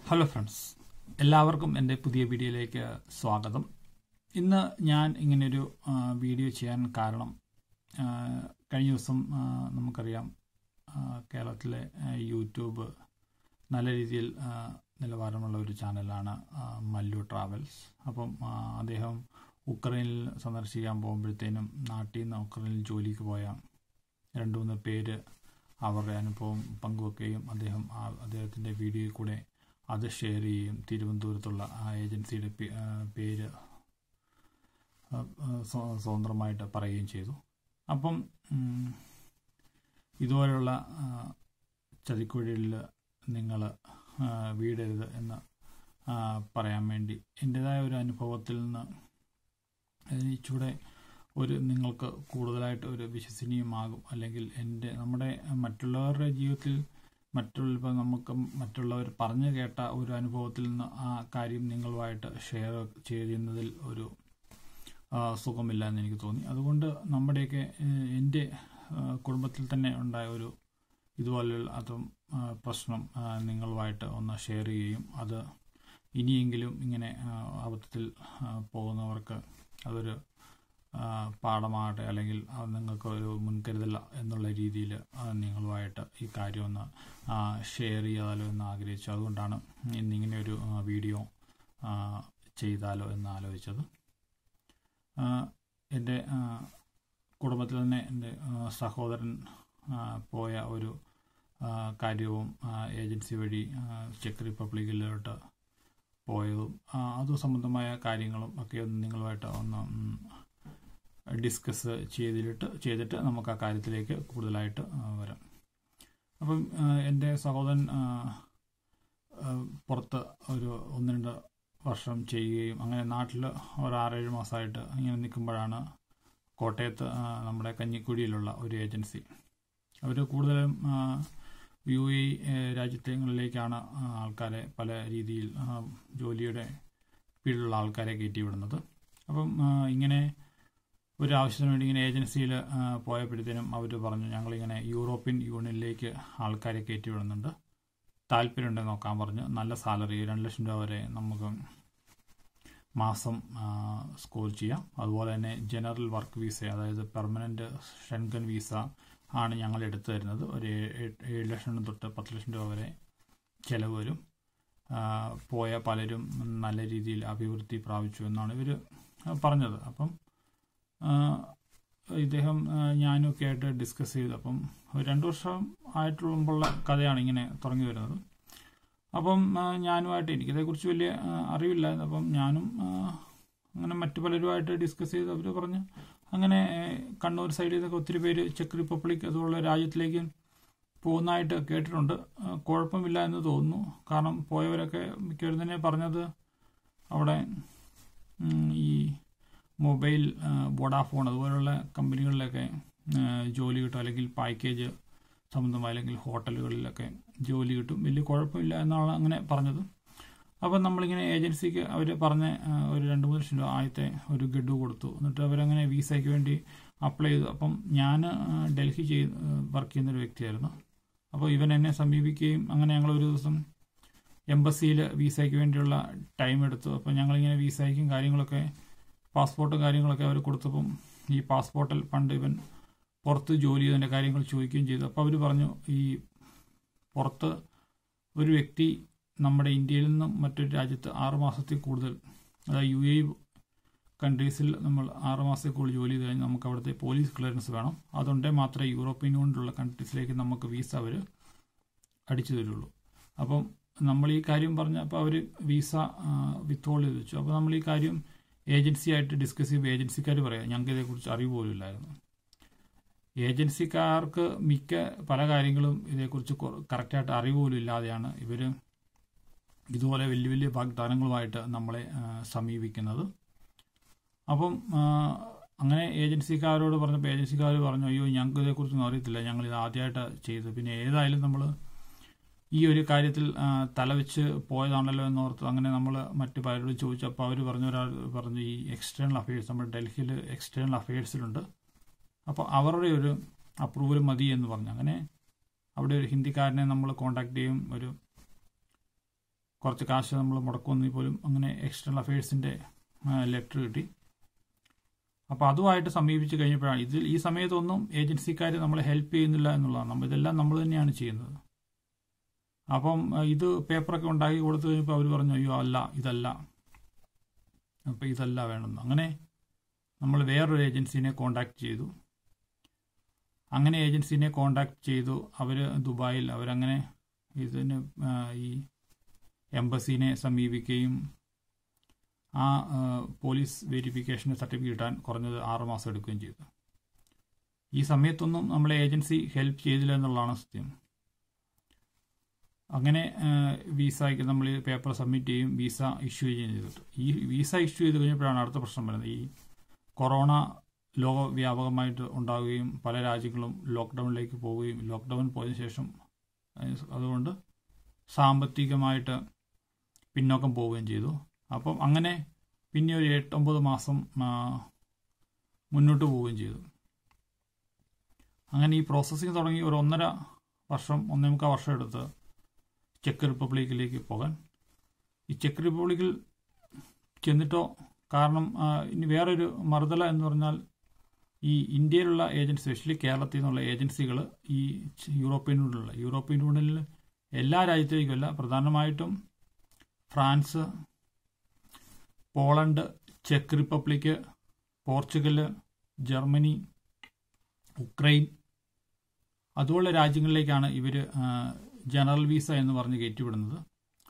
hello friends എല്ലാവർക്കും എൻ്റെ പുതിയ വീഡിയോയിലേക്ക് സ്വാഗതം ഇന്ന് ഞാൻ ഇങ്ങനെയൊരു ആ, വീഡിയോ ചെയ്യാൻ കാരണം ആ, കഴിഞ്ഞ ദിവസം ആ, നമുക്കറിയാം ആ, കേരളത്തിലെ ആ, യൂട്യൂബ് നല്ല രീതിയിൽ ആ, നിലവാരമുള്ള ഒരു ചാനലാണ് ആ, മല്ലു ട്രാവൽസ് അപ്പം ആ, അദ്ദേഹം ഉക്രൈനിൽ സന്ദർശിക്കാൻ പോകുമ്പോഴത്തേനും നാട്ടിൽ നിന്ന് ഉക്രൈനിൽ ജോലിക്ക് പോയ രണ്ട് മൂന്ന് പേര് അവരുടെ അനുഭവം പങ്കുവെക്കുകയും അദ്ദേഹം ആ അദ്ദേഹത്തിൻ്റെ വീഡിയോയിൽ കൂടെ അത് ഷെയർ ചെയ്യുകയും തിരുവനന്തപുരത്തുള്ള ആ ഏജൻസിയുടെ പേ- ആ, പേര് ആ, ആ, സ്വ- സ്വതന്ത്രമായിട്ട് പറയുകയും ചെയ്തു അപ്പം ഉം, ഇതുപോലുള്ള ആ, ചതിക്കുഴിയിൽ നിങ്ങൾ വീടരുത് എന്ന് ആ, പറയാൻ വേണ്ടി എൻ്റെതായ ഒരു അനുഭവത്തിൽ നിന്ന് അതിന് ഇച്ചിലൂടെ ഒരു നിങ്ങൾക്ക് കൂടുതലായിട്ട് ഒരു വിശ്വസനീയമാകും അല്ലെങ്കിൽ എൻ്റെ നമ്മുടെ മറ്റുള്ളവരുടെ ജീവിതത്തിൽ മറ്റുള്ള ഇപ്പം നമുക്ക് മറ്റുള്ളവർ പറഞ്ഞു കേട്ട ഒരു അനുഭവത്തിൽ നിന്ന് ആ കാര്യം നിങ്ങളുമായിട്ട് ഷെയർ ചെയ്യുന്നതിൽ ഒരു ആ, സുഖമില്ല എന്ന് എനിക്ക് തോന്നി അതുകൊണ്ട് നമ്മുടെയൊക്കെ ഏഹ്, എൻ്റെ ആ, കുടുംബത്തിൽ തന്നെ ഉണ്ടായ ഒരു ഇതുപോലെയുള്ള അതും ആ, പ്രശ്നം ആ, നിങ്ങളുമായിട്ട് ഒന്ന് ഷെയർ ചെയ്യുകയും അത് ഇനിയെങ്കിലും ഇങ്ങനെ ആ, അബദ്ധത്തിൽ ആ, പോകുന്നവർക്ക് അതൊരു ആ, പാഠമാകട്ടെ അല്ലെങ്കിൽ അത് നിങ്ങൾക്ക് ഒരു മുൻകരുതൽ എന്നുള്ള രീതിയിൽ നിങ്ങളുമായിട്ട് ഈ കാര്യം ഒന്ന് ഷെയർ ചെയ്താലോ എന്ന് ആഗ്രഹിച്ചു അതുകൊണ്ടാണ് ഇന്നിങ്ങനെ ഒരു ആ, വീഡിയോ ആ, ചെയ്താലോ എന്ന് ആലോചിച്ചത് ആ, എൻ്റെ ആ, കുടുംബത്തിൽ തന്നെ എൻ്റെ ആ, സഹോദരൻ ആ, പോയ ഒരു ആ, കാര്യവും ആ, ഏജൻസി വഴി ആ, ചെക്ക് റിപ്പബ്ലിക്കിലോട്ട് പോയതും ആ, അത് സംബന്ധമായ കാര്യങ്ങളും ഒക്കെ ഒന്ന് നിങ്ങളുമായിട്ട് ഒന്ന് ഉം, ഡിസ്കസ് ചെയ്തിട്ട് ചെയ്തിട്ട് നമുക്ക് ആ കാര്യത്തിലേക്ക് കൂടുതലായിട്ട് ആ, വരാം അപ്പം ആ, എൻ്റെ സഹോദരൻ ആ, ആ, പുറത്ത് ഒരു ഒന്ന് രണ്ട് വർഷം ചെയ്യുകയും അങ്ങനെ നാട്ടിൽ ഒരു ആറേഴ് മാസമായിട്ട് ഇങ്ങനെ നിൽക്കുമ്പോഴാണ് കോട്ടയത്ത് ആ, നമ്മുടെ കഞ്ഞിക്കുഴിയിലുള്ള ഒരു ഏജൻസി അവർ കൂടുതലും ആ, യു എ രാജ്യങ്ങളിലേക്കാണ് ആ, ആൾക്കാരെ പല രീതിയിൽ ആ, ജോലിയുടെ കീഴിലുള്ള ആൾക്കാരെ കയറ്റി വിടുന്നത് അപ്പം ആ, ഇങ്ങനെ ഒരു ആവശ്യത്തിന് വേണ്ടി ഇങ്ങനെ ഏജൻസിയിൽ പോയപ്പോഴത്തേനും അവർ പറഞ്ഞു ഞങ്ങളിങ്ങനെ യൂറോപ്യൻ യൂണിയനിലേക്ക് ആൾക്കാരെ കയറ്റി വിടുന്നുണ്ട് താല്പര്യമുണ്ടെന്ന് നോക്കാൻ പറഞ്ഞു നല്ല സാലറി രണ്ട് ലക്ഷം രൂപ വരെ നമുക്ക് മാസം സ്കോർ ചെയ്യാം അതുപോലെ തന്നെ ജനറൽ വർക്ക് വിസ അതായത് പെർമനന്റ് ഷെൻഗൻ വിസ ആണ് ഞങ്ങൾ എടുത്തു തരുന്നത് ഒരു ഏഴ് ഏഴ് ലക്ഷം തൊട്ട് പത്ത് ലക്ഷം രൂപ വരെ ചിലവ് വരും ആ, പോയ പലരും നല്ല രീതിയിൽ അഭിവൃദ്ധി പ്രാപിച്ചു എന്നാണ് ഇവർ പറഞ്ഞത് അപ്പം ആ, ഇദ്ദേഹം ആ, ഞാനും ഒക്കെ ആയിട്ട് ഡിസ്കസ് ചെയ്തു അപ്പം ഒരു രണ്ട് വർഷം ആയിട്ടുള്ള കഥയാണ് ഇങ്ങനെ തുടങ്ങി വരുന്നത് അപ്പം ആ, ഞാനുമായിട്ട് എനിക്കിതേക്കുറിച്ച് വലിയ ആ, അറിവില്ലായിരുന്നു അപ്പം ഞാനും ആ, അങ്ങനെ മറ്റു പലരുമായിട്ട് ഡിസ്കസ് ചെയ്ത് അവർ പറഞ്ഞു അങ്ങനെ ഏ, കണ്ണൂർ സൈഡിൽ നിന്നൊക്കെ ഒത്തിരി പേര് ചെക്ക് റിപ്പബ്ലിക് അതുപോലുള്ള രാജ്യത്തിലേക്ക് പോകുന്നതായിട്ട് കേട്ടിട്ടുണ്ട് ആ, കുഴപ്പമില്ല എന്ന് തോന്നുന്നു കാരണം പോയവരൊക്കെ മിക്കവരും തന്നെ പറഞ്ഞത് അവിടെ ഉം, ഈ മൊബൈൽ ആ, വോഡാഫോൺ അതുപോലുള്ള കമ്പനികളിലൊക്കെ ആ, ജോലി കിട്ടും അല്ലെങ്കിൽ പാക്കേജ് സംബന്ധമായ അല്ലെങ്കിൽ ഹോട്ടലുകളിലൊക്കെ ജോലി കിട്ടും വലിയ കുഴപ്പമില്ല എന്നാണ് അങ്ങനെ പറഞ്ഞത് അപ്പം നമ്മളിങ്ങനെ ഏജൻസിക്ക് അവർ പറഞ്ഞ ആ, ഒരു രണ്ട് മൂന്ന് ലക്ഷം രൂപ ആദ്യത്തെ ഒരു ഗഡു കൊടുത്തു എന്നിട്ട് അവരങ്ങനെ വിസയ്ക്ക് വേണ്ടി അപ്ലൈ ചെയ്തു അപ്പം ഞാൻ ആ, ഡൽഹി ചെയ്ത് വർക്ക് ചെയ്യുന്ന ഒരു വ്യക്തിയായിരുന്നു അപ്പോൾ ഇവൻ എന്നെ സമീപിക്കുകയും അങ്ങനെ ഞങ്ങൾ ഒരു ദിവസം എംബസിയിൽ വിസയ്ക്ക് വേണ്ടിയുള്ള ടൈം എടുത്തു അപ്പോൾ ഞങ്ങളിങ്ങനെ വിസയ്ക്കും കാര്യങ്ങളൊക്കെ പാസ്പോർട്ടും കാര്യങ്ങളൊക്കെ അവർ കൊടുത്തപ്പം ഈ പാസ്പോർട്ടിൽ പണ്ട് ഇവൻ പുറത്ത് ജോലി ചെയ്തതിൻ്റെ കാര്യങ്ങൾ ചോദിക്കുകയും ചെയ്തു അപ്പോൾ അവർ പറഞ്ഞു ഈ പുറത്ത് ഒരു വ്യക്തി നമ്മുടെ ഇന്ത്യയിൽ നിന്നും മറ്റൊരു രാജ്യത്ത് ആറ് മാസത്തിൽ കൂടുതൽ അതായത് യു എ കൺട്രീസിൽ നമ്മൾ ആറ് മാസത്തിൽ കൂടുതൽ ജോലി ചെയ്ത് കഴിഞ്ഞാൽ നമുക്ക് അവിടുത്തെ പോലീസ് ക്ലിയറൻസ് വേണം അതുകൊണ്ടേ മാത്രമേ യൂറോപ്യൻ യൂണിയനിലുള്ള കൺട്രീസിലേക്ക് നമുക്ക് വീസ അവർ അടിച്ചു തരുള്ളൂ അപ്പം നമ്മൾ ഈ കാര്യം പറഞ്ഞപ്പോൾ അവർ വീസ വിത്ത് ഹോൾഡ് ചെയ്ത് വെച്ചു അപ്പോൾ നമ്മൾ ഈ കാര്യം ഏജൻസിയായിട്ട് ഡിസ്കസ് ചെയ്യുമ്പോൾ ഏജൻസിക്കാർ പറയാം ഞങ്ങൾക്ക് ഇതേക്കുറിച്ച് അറിവ് പോലും ഇല്ലായിരുന്നു ഏജൻസിക്കാർക്ക് മിക്ക പല കാര്യങ്ങളും ഇതേക്കുറിച്ച് കൊ- കറക്റ്റായിട്ട് അറിവ് പോലും ഇല്ലാതെയാണ് ഇവർ ഇതുപോലെ വലിയ വലിയ വാഗ്ദാനങ്ങളുമായിട്ട് നമ്മളെ ആ, സമീപിക്കുന്നത് അപ്പം ആ, അങ്ങനെ ഏജൻസിക്കാരോട് പറഞ്ഞപ്പോൾ ഏജൻസിക്കാർ പറഞ്ഞു അയ്യോ ഞങ്ങൾക്ക് ഇതേക്കുറിച്ചൊന്നും അറിയത്തില്ല ഞങ്ങൾ ഇത് ആദ്യമായിട്ട് ചെയ്തത് പിന്നെ ഏതായാലും നമ്മൾ ഈ ഒരു കാര്യത്തിൽ ആ, തലവെച്ച് പോയതാണല്ലോ എന്നോർത്ത് അങ്ങനെ നമ്മൾ മറ്റു പലരോട് ചോദിച്ചപ്പോൾ അവർ പറഞ്ഞ ഒരാൾ പറഞ്ഞു ഈ എക്സ്റ്റേണൽ അഫയേഴ്സ് നമ്മുടെ ഡൽഹിയിൽ എക്സ്റ്റേണൽ അഫയേഴ്സിലുണ്ട് അപ്പോൾ അവരുടെ ഒരു അപ്രൂവൽ മതി എന്ന് പറഞ്ഞു അങ്ങനെ അവിടെ ഒരു ഹിന്ദിക്കാരനെ നമ്മൾ കോണ്ടാക്ട് ചെയ്യും ഒരു കുറച്ച് കാശ് നമ്മൾ മുടക്കുമെങ്കിൽ പോലും അങ്ങനെ എക്സ്റ്റേണൽ അഫയേഴ്സിൻ്റെ ലെറ്റർ കിട്ടി അപ്പോൾ അതുമായിട്ട് സമീപിച്ച് കഴിഞ്ഞപ്പോഴാണ് ഇതിൽ ഈ സമയത്തൊന്നും ഏജൻസിക്കാർ നമ്മളെ ഹെൽപ്പ് ചെയ്യുന്നില്ല എന്നുള്ളതാണ് നമ്മൾ ഇതെല്ലാം നമ്മൾ തന്നെയാണ് ചെയ്യുന്നത് അപ്പം ഇത് പേപ്പറൊക്കെ ഉണ്ടാക്കി കൊടുത്തു കഴിഞ്ഞപ്പോൾ അവർ പറഞ്ഞു അയ്യോ അല്ല ഇതല്ല അപ്പോൾ ഇതല്ല വേണമെന്ന് അങ്ങനെ നമ്മൾ വേറൊരു ഏജൻസിനെ കോണ്ടാക്ട് ചെയ്തു അങ്ങനെ ഏജൻസിനെ കോണ്ടാക്ട് ചെയ്തു അവർ ദുബായിൽ അവരങ്ങനെ ഇതിന് ഈ എംബസീനെ സമീപിക്കുകയും ആ പോലീസ് വെരിഫിക്കേഷന് സർട്ടിഫിക്കറ്റ് കിട്ടാൻ കുറഞ്ഞത് ആറുമാസം എടുക്കുകയും ചെയ്തു ഈ സമയത്തൊന്നും നമ്മളെ ഏജൻസി ഹെൽപ്പ് ചെയ്തില്ല എന്നുള്ളതാണ് സത്യം അങ്ങനെ വിസയ്ക്ക് നമ്മൾ പേപ്പർ സബ്മിറ്റ് ചെയ്യും വിസ ഇഷ്യൂ ചെയ്യുകയും ചെയ്തിട്ട് ഈ വിസ ഇഷ്യൂ ചെയ്ത് കഴിഞ്ഞപ്പോഴാണ് അടുത്ത പ്രശ്നം വരുന്നത് ഈ കൊറോണ ലോകവ്യാപകമായിട്ട് ഉണ്ടാവുകയും പല രാജ്യങ്ങളും ലോക്ക്ഡൗണിലേക്ക് പോവുകയും ലോക്ക്ഡൗൺ പോയതിനു ശേഷം അതുകൊണ്ട് സാമ്പത്തികമായിട്ട് പിന്നോക്കം പോവുകയും ചെയ്തു അപ്പം അങ്ങനെ പിന്നെ ഒരു എട്ടൊമ്പത് മാസം മുന്നോട്ട് പോവുകയും ചെയ്തു അങ്ങനെ ഈ പ്രോസസ്സിങ് തുടങ്ങി ഒരു ഒന്നര വർഷം ഒന്നേ മുക്കാൽ വർഷം എടുത്ത് ചെക്ക് റിപ്പബ്ലിക്കിലേക്ക് പോകാൻ ഈ ചെക്ക് റിപ്പബ്ലിക്കിൽ ചെന്നിട്ടോ കാരണം ഇനി വേറൊരു മറുതല എന്ന് പറഞ്ഞാൽ ഈ ഇന്ത്യയിലുള്ള ഏജൻസി സ്പെഷ്യലി കേരളത്തിൽ നിന്നുള്ള ഏജൻസികൾ ഈ യൂറോപ്യൻ യൂണിയനിലുള്ള യൂറോപ്യൻ യൂണിയനിൽ എല്ലാ രാജ്യത്തേക്കുമല്ല പ്രധാനമായിട്ടും ഫ്രാൻസ് പോളണ്ട് ചെക്ക് റിപ്പബ്ലിക് പോർച്ചുഗൽ ജർമ്മനി ഉക്രൈൻ അതുപോലുള്ള രാജ്യങ്ങളിലേക്കാണ് ഇവർ ജനറൽ വിസ എന്ന് പറഞ്ഞ് കയറ്റിവിടുന്നത്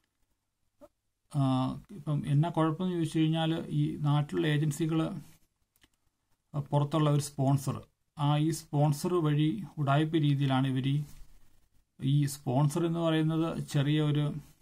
ഇപ്പം എന്നാ കുഴപ്പമെന്ന് ചോദിച്ചു കഴിഞ്ഞാൽ ഈ നാട്ടിലുള്ള ഏജൻസികൾ പുറത്തുള്ള ഒരു സ്പോൺസർ ആ ഈ സ്പോൺസർ വഴി ഉടായ്പ രീതിയിലാണ് ഇവർ ഈ സ്പോൺസർ എന്ന് പറയുന്നത് ചെറിയ ഒരു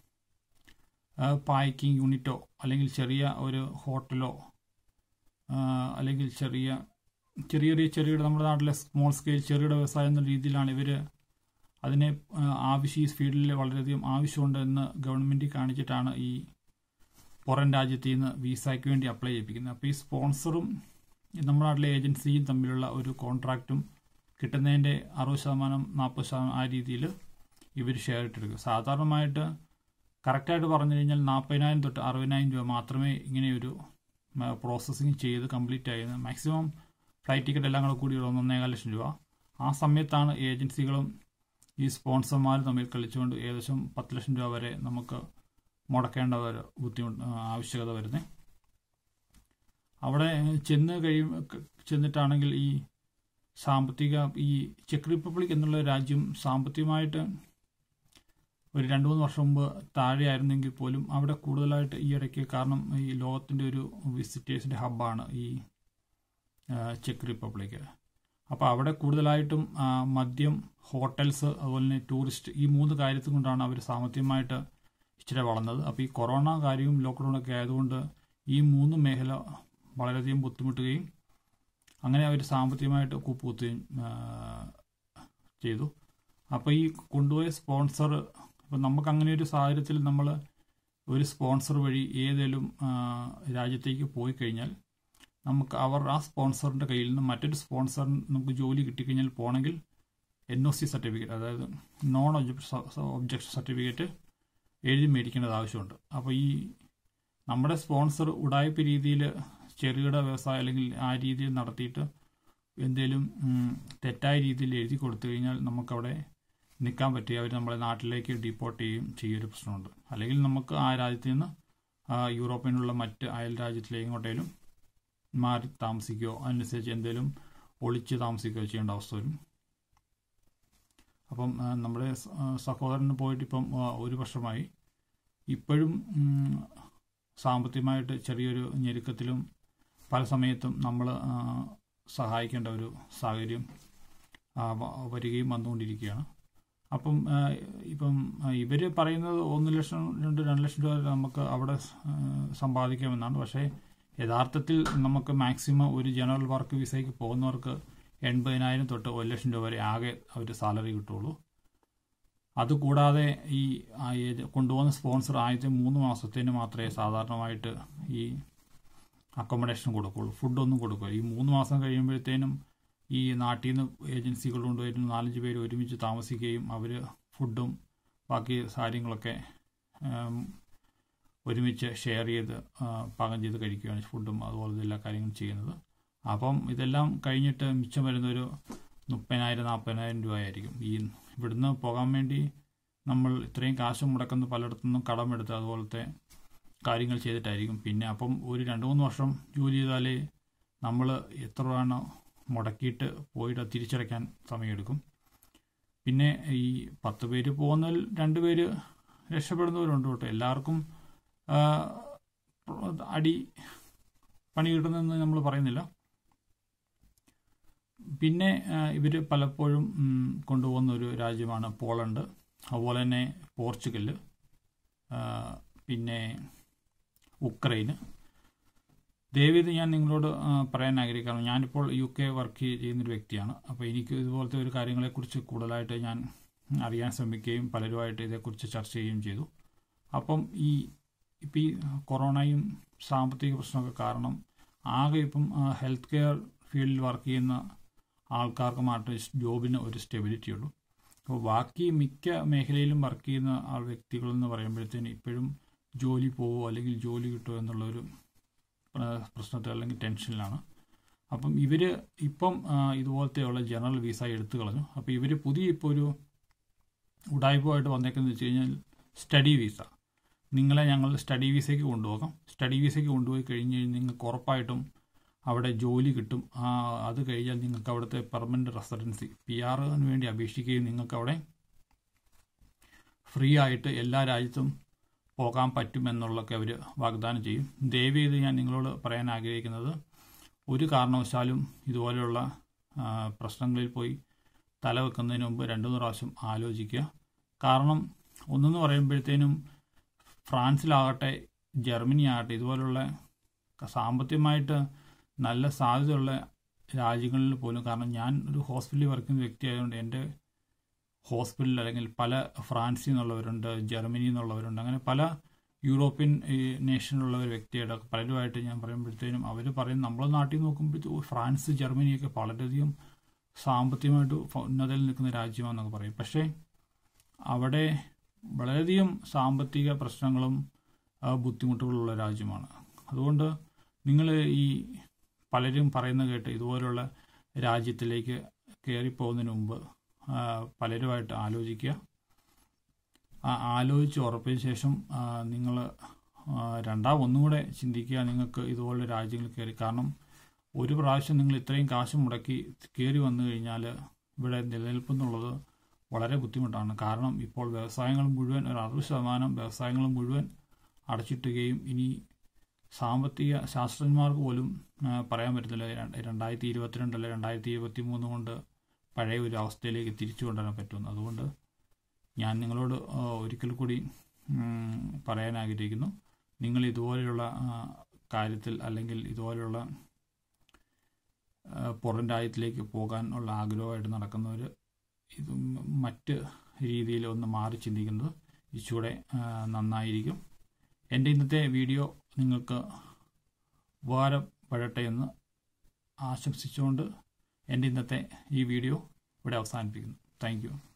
പാക്കിംഗ് യൂണിറ്റോ അല്ലെങ്കിൽ ചെറിയ ഒരു ഹോട്ടലോ അല്ലെങ്കിൽ ചെറിയ ചെറിയ ചെറിയ ചെറുകിട നമ്മുടെ നാട്ടിലെ സ്മോൾ സ്കെയിൽ ചെറുകിട വ്യവസായം എന്ന രീതിയിലാണ് ഇവർ അതിനെ ആവശ്യം ഈ ഫീൽഡിൽ വളരെയധികം ആവശ്യമുണ്ട് എന്ന് ഗവൺമെൻറ് കാണിച്ചിട്ടാണ് ഈ പുറം രാജ്യത്തിൽ നിന്ന് വിസയ്ക്ക് വേണ്ടി അപ്ലൈ ചെയ്യിപ്പിക്കുന്നത് അപ്പോൾ ഈ സ്പോൺസറും നമ്മുടെ നാട്ടിലെ ഏജൻസിയും തമ്മിലുള്ള ഒരു കോൺട്രാക്റ്റും കിട്ടുന്നതിൻ്റെ അറുപത് ശതമാനം നാൽപ്പത് ശതമാനം ആ രീതിയിൽ ഇവർ ഷെയർ ഇട്ടെടുക്കും സാധാരണമായിട്ട് കറക്റ്റായിട്ട് പറഞ്ഞു കഴിഞ്ഞാൽ നാൽപ്പതിനായിരം തൊട്ട് അറുപതിനായിരം രൂപ മാത്രമേ ഇങ്ങനെയൊരു പ്രോസസ്സിങ് ചെയ്ത് കംപ്ലീറ്റ് ആയിരുന്നു മാക്സിമം ഫ്ലൈറ്റ് ടിക്കറ്റ് എല്ലാം കൂടെ കൂടി ഒന്നേകാൽ ലക്ഷം രൂപ ആ സമയത്താണ് ഏജൻസികളും ഈ സ്പോൺസർമാർ തമ്മിൽ കളിച്ചുകൊണ്ട് ഏകദേശം പത്ത് ലക്ഷം രൂപ വരെ നമുക്ക് മുടക്കേണ്ട ഒരു ബുദ്ധിമുട്ട് ആവശ്യകത വരുന്നത് അവിടെ ചെന്ന് കഴിയും ചെന്നിട്ടാണെങ്കിൽ ഈ സാമ്പത്തിക ഈ ചെക്ക് റിപ്പബ്ലിക് എന്നുള്ള രാജ്യം സാമ്പത്തികമായിട്ട് ഒരു രണ്ട് മൂന്ന് വർഷം മുമ്പ് താഴെയായിരുന്നെങ്കിൽ പോലും അവിടെ കൂടുതലായിട്ട് ഈ ഇടയ്ക്ക് കാരണം ഈ ലോകത്തിൻ്റെ ഒരു വിസിറ്റേഴ്സിൻ്റെ ഹബ്ബാണ് ഈ ചെക്ക് റിപ്പബ്ലിക് അപ്പോൾ അവിടെ കൂടുതലായിട്ടും മദ്യം ഹോട്ടൽസ് അതുപോലെ തന്നെ ടൂറിസ്റ്റ് ഈ മൂന്ന് കാര്യത്തിൽ കൊണ്ടാണ് അവർ സാമ്പത്തികമായിട്ട് ഇച്ചിരി വളർന്നത് അപ്പോൾ ഈ കൊറോണ കാര്യവും ലോക്ക്ഡൗണൊക്കെ ആയതുകൊണ്ട് ഈ മൂന്ന് മേഖല വളരെയധികം ബുദ്ധിമുട്ടുകയും അങ്ങനെ അവർ സാമ്പത്തികമായിട്ട് കൂപ്പുകുത്തുകയും ചെയ്തു അപ്പോൾ ഈ കൊണ്ടുപോയ സ്പോൺസർ ഇപ്പം നമുക്ക് അങ്ങനെ ഒരു സാഹചര്യത്തിൽ നമ്മൾ ഒരു സ്പോൺസർ വഴി ഏതെങ്കിലും രാജ്യത്തേക്ക് പോയി കഴിഞ്ഞാൽ നമുക്ക് അവർ ആ സ്പോൺസറിൻ്റെ കയ്യിൽ നിന്ന് മറ്റൊരു സ്പോൺസറിന് നമുക്ക് ജോലി കിട്ടിക്കഴിഞ്ഞാൽ പോകണമെങ്കിൽ എൻ ഒ സി സർട്ടിഫിക്കറ്റ് അതായത് നോൺ ഒബ്ജക്ഷൻ സർട്ടിഫിക്കറ്റ് എഴുതി മേടിക്കേണ്ടത് ആവശ്യമുണ്ട് അപ്പോൾ ഈ നമ്മുടെ സ്പോൺസർ ഉടായ്പ രീതിയിൽ ചെറുകിട വ്യവസായം അല്ലെങ്കിൽ ആ രീതിയിൽ നടത്തിയിട്ട് എന്തെങ്കിലും തെറ്റായ രീതിയിൽ എഴുതി കൊടുത്തു കഴിഞ്ഞാൽ നമുക്കവിടെ നിൽക്കാൻ പറ്റുക അവർ നമ്മളെ നാട്ടിലേക്ക് ഡിപ്പോർട്ട് ചെയ്യും ചെയ്യൊരു പ്രശ്നമുണ്ട് അല്ലെങ്കിൽ നമുക്ക് ആ രാജ്യത്ത് നിന്ന് യൂറോപ്പിനുള്ള മറ്റ് അയൽ രാജ്യത്തിലേക്ക് എങ്ങോട്ടേലും മാറി താമസിക്കുകയോ അതിനനുസരിച്ച് എന്തെങ്കിലും ഒളിച്ച് താമസിക്കുകയോ ചെയ്യേണ്ട അവസ്ഥ വരും അപ്പം നമ്മുടെ സഹോദരന് പോയിട്ട് ഇപ്പം ഒരു വർഷമായി ഇപ്പോഴും സാമ്പത്തികമായിട്ട് ചെറിയൊരു ഞെരുക്കത്തിലും പല സമയത്തും നമ്മൾ സഹായിക്കേണ്ട ഒരു സാഹചര്യം വരികയും വന്നുകൊണ്ടിരിക്കുകയാണ് അപ്പം ഇപ്പം ഇവർ പറയുന്നത് ഒന്ന് ലക്ഷം രണ്ട് രണ്ട് ലക്ഷം രൂപ നമുക്ക് അവിടെ സമ്പാദിക്കാമെന്നാണ് പക്ഷേ യഥാർത്ഥത്തിൽ നമുക്ക് മാക്സിമം ഒരു ജനറൽ വർക്ക് വിസയ്ക്ക് പോകുന്നവർക്ക് എൺപതിനായിരം തൊട്ട് ഒരു ലക്ഷം രൂപ വരെ ആകെ അവർ സാലറി കിട്ടുള്ളൂ അതുകൂടാതെ ഈ കൊണ്ടുപോകുന്ന സ്പോൺസർ ആദ്യത്തെ മൂന്ന് മാസത്തേന് മാത്രമേ സാധാരണമായിട്ട് ഈ അക്കോമഡേഷൻ കൊടുക്കുള്ളൂ ഫുഡൊന്നും കൊടുക്കില്ല ഈ മൂന്ന് മാസം കഴിയുമ്പോഴത്തേനും ഈ നാട്ടിൽ നിന്ന് ഏജൻസികൾ കൊണ്ടുവരുന്ന നാലഞ്ച് പേര് ഒരുമിച്ച് താമസിക്കുകയും അവർ ഫുഡും ബാക്കി കാര്യങ്ങളൊക്കെ ഒരുമിച്ച് ഷെയർ ചെയ്ത് ആ, പാകം ചെയ്ത് കഴിക്കുകയാണ് ഫുഡും അതുപോലെ എല്ലാ കാര്യങ്ങളും ചെയ്യുന്നത് അപ്പം ഇതെല്ലാം കഴിഞ്ഞിട്ട് മിച്ചം വരുന്ന ഒരു മുപ്പതിനായിരം നാൽപ്പതിനായിരം രൂപയായിരിക്കും ഈ ഇവിടുന്ന് പോകാൻ വേണ്ടി നമ്മൾ ഇത്രയും കാശ് മുടക്കുന്ന പലയിടത്തുനിന്നും കടമെടുത്ത് അതുപോലത്തെ കാര്യങ്ങൾ ചെയ്തിട്ടായിരിക്കും പിന്നെ അപ്പം ഒരു രണ്ട് മൂന്ന് വർഷം ജോലി ചെയ്താലേ നമ്മൾ എത്ര രൂപയാണ് മുടക്കിയിട്ട് പോയിട്ട് അത് തിരിച്ചടയ്ക്കാൻ സമയമെടുക്കും പിന്നെ ഈ പത്ത് പേര് പോകുന്നതിൽ രണ്ട് പേര് രക്ഷപ്പെടുന്നവരുണ്ട് കേട്ടോ എല്ലാവർക്കും ആ, അടി പണി കിട്ടുന്നതെന്ന് നമ്മൾ പറയുന്നില്ല പിന്നെ ഇവർ പലപ്പോഴും ഉം, കൊണ്ടുപോകുന്ന ഒരു രാജ്യമാണ് പോളണ്ട് അതുപോലെ തന്നെ പോർച്ചുഗൽ ആ, പിന്നെ ഉക്രൈന് ദയവീത് ഞാൻ നിങ്ങളോട് ആ, പറയാൻ ആഗ്രഹിക്കുന്നു ഞാനിപ്പോൾ യു കെ വർക്ക് ചെയ്യുന്നൊരു വ്യക്തിയാണ് അപ്പോൾ എനിക്ക് ഇതുപോലത്തെ ഒരു കാര്യങ്ങളെക്കുറിച്ച് കൂടുതലായിട്ട് ഞാൻ അറിയാൻ ശ്രമിക്കുകയും പലരുമായിട്ട് ഇതേക്കുറിച്ച് ചർച്ച ചെയ്യുകയും ചെയ്തു അപ്പം ഈ ഇപ്പം ഈ കൊറോണയും സാമ്പത്തിക പ്രശ്നമൊക്കെ കാരണം ആകെ ഇപ്പം ഹെൽത്ത് കെയർ ഫീൽഡിൽ വർക്ക് ചെയ്യുന്ന ആൾക്കാർക്ക് മാത്രമേ ജോബിന് ഒരു സ്റ്റെബിലിറ്റി ഉള്ളൂ അപ്പോൾ ബാക്കി മിക്ക മേഖലയിലും വർക്ക് ചെയ്യുന്ന ആൾ വ്യക്തികൾ എന്ന് പറയുമ്പോഴത്തേന് ഇപ്പോഴും ജോലി പോവോ അല്ലെങ്കിൽ ജോലി കിട്ടുമോ എന്നുള്ളൊരു ആ, പ്രശ്നത്തിൽ അല്ലെങ്കിൽ ടെൻഷനിലാണ് അപ്പം ഇവർ ഇപ്പം ആ, ഇതുപോലത്തെയുള്ള ജനറൽ വിസ എടുത്തു കളഞ്ഞു അപ്പോൾ ഇവർ പുതിയ ഇപ്പോൾ ഒരു ഉടായ്പമായിട്ട് വന്നേക്കുന്നത് വെച്ച് കഴിഞ്ഞാൽ സ്റ്റഡി വിസ നിങ്ങളെ ഞങ്ങൾ സ്റ്റഡി വിസയ്ക്ക് കൊണ്ടുപോകാം സ്റ്റഡി വിസയ്ക്ക് കൊണ്ടുപോയി കഴിഞ്ഞ് കഴിഞ്ഞാൽ നിങ്ങൾക്ക് ഉറപ്പായിട്ടും അവിടെ ജോലി കിട്ടും ആ, അത് കഴിഞ്ഞാൽ നിങ്ങൾക്ക് അവിടുത്തെ പെർമനൻറ്റ് റെസിഡൻസി പി ആറിന് വേണ്ടി അപേക്ഷിക്കുകയും നിങ്ങൾക്ക് അവിടെ ഫ്രീ ആയിട്ട് എല്ലാ രാജ്യത്തും പോകാൻ പറ്റുമെന്നുള്ളതൊക്കെ അവർ വാഗ്ദാനം ചെയ്യും ദയവ് ചെയ്ത് ഞാൻ നിങ്ങളോട് പറയാൻ ആഗ്രഹിക്കുന്നത് ഒരു കാരണവശാലും ഇതുപോലെയുള്ള ആ, പ്രശ്നങ്ങളിൽ പോയി തല വെക്കുന്നതിന് മുമ്പ് രണ്ടു മൂന്ന് പ്രാവശ്യം ആലോചിക്കുക കാരണം ഒന്നെന്ന് പറയുമ്പോഴത്തേനും ഫ്രാൻസിലാകട്ടെ ജർമ്മനി ആകട്ടെ ഇതുപോലുള്ള സാമ്പത്തികമായിട്ട് നല്ല സാധ്യതയുള്ള രാജ്യങ്ങളിൽ പോലും കാരണം ഞാൻ ഒരു ഹോസ്പിറ്റലിൽ വർക്ക് ചെയ്യുന്ന വ്യക്തിയായതുകൊണ്ട് എൻ്റെ ഹോസ്പിറ്റലിൽ അല്ലെങ്കിൽ പല ഫ്രാൻസിൽ നിന്നുള്ളവരുണ്ട് ജർമ്മനിയിൽ നിന്നുള്ളവരുണ്ട് അങ്ങനെ പല യൂറോപ്യൻ ഈ, നേഷനിലുള്ള ഒരു വ്യക്തിയുടെ പലരുമായിട്ട് ഞാൻ പറയുമ്പോഴത്തേനും അവർ പറയും നമ്മളെ നാട്ടിൽ നോക്കുമ്പോഴത്തേക്കും ഫ്രാൻസ് ജർമ്മനിയൊക്കെ വളരെയധികം സാമ്പത്തികമായിട്ട് ഫ- ഉന്നതയിൽ നിൽക്കുന്ന രാജ്യമാണെന്നൊക്കെ പറയും പക്ഷേ അവിടെ വളരെയധികം സാമ്പത്തിക പ്രശ്നങ്ങളും ആ, ബുദ്ധിമുട്ടുകളുള്ള രാജ്യമാണ് അതുകൊണ്ട് നിങ്ങൾ ഈ പലരും പറയുന്ന കേട്ട് ഇതുപോലുള്ള രാജ്യത്തിലേക്ക് കയറിപ്പോകുന്നതിന് മുമ്പ് ആ, പലരുമായിട്ട് ആലോചിക്കുക ആ ആലോചിച്ച് ഉറപ്പിച്ച ശേഷം നിങ്ങൾ രണ്ടാം ഒന്നും കൂടെ ചിന്തിക്കുക നിങ്ങൾക്ക് ഇതുപോലുള്ള രാജ്യങ്ങളിൽ കയറി കാരണം ഒരു പ്രാവശ്യം നിങ്ങൾ ഇത്രയും കാശ് മുടക്കി കയറി വന്നു കഴിഞ്ഞാൽ ഇവിടെ നിലനിൽപ്പെന്നുള്ളത് വളരെ ബുദ്ധിമുട്ടാണ് കാരണം ഇപ്പോൾ വ്യവസായങ്ങൾ മുഴുവൻ ഒരു അറുപത് ശതമാനം വ്യവസായങ്ങൾ മുഴുവൻ അടച്ചിട്ടുകയും ഇനി സാമ്പത്തിക ശാസ്ത്രജ്ഞന്മാർക്ക് പോലും ആ, പറയാൻ പറ്റത്തില്ല രണ്ട് രണ്ടായിരത്തി ഇരുപത്തിരണ്ട് അല്ലെ രണ്ടായിരത്തി ഇരുപത്തി മൂന്ന് കൊണ്ട് പഴയ ഒരു അവസ്ഥയിലേക്ക് തിരിച്ചു കൊണ്ടുവരാൻ പറ്റുമെന്ന് അതുകൊണ്ട് ഞാൻ നിങ്ങളോട് ആ, ഒരിക്കൽ കൂടി ഉം, പറയാൻ ആഗ്രഹിക്കുന്നു നിങ്ങൾ ഇതുപോലെയുള്ള ആ, കാര്യത്തിൽ അല്ലെങ്കിൽ ഇതുപോലെയുള്ള ആ, പുറം രാജ്യത്തിലേക്ക് പോകാൻ ഉള്ള ആഗ്രഹമായിട്ട് നടക്കുന്നവർ ഇത് മറ്റ് രീതിയിൽ ഒന്ന് മാറി ചിന്തിക്കുന്നത് ഇച്ചിലൂടെ ആ, നന്നായിരിക്കും എൻ്റെ ഇന്നത്തെ വീഡിയോ നിങ്ങൾക്ക് ഉപകാരപ്പെടട്ടെ എന്ന് ആശംസിച്ചുകൊണ്ട് എൻ്റെ ഇന്നത്തെ ഈ വീഡിയോ ഇവിടെ അവസാനിപ്പിക്കുന്നു താങ്ക്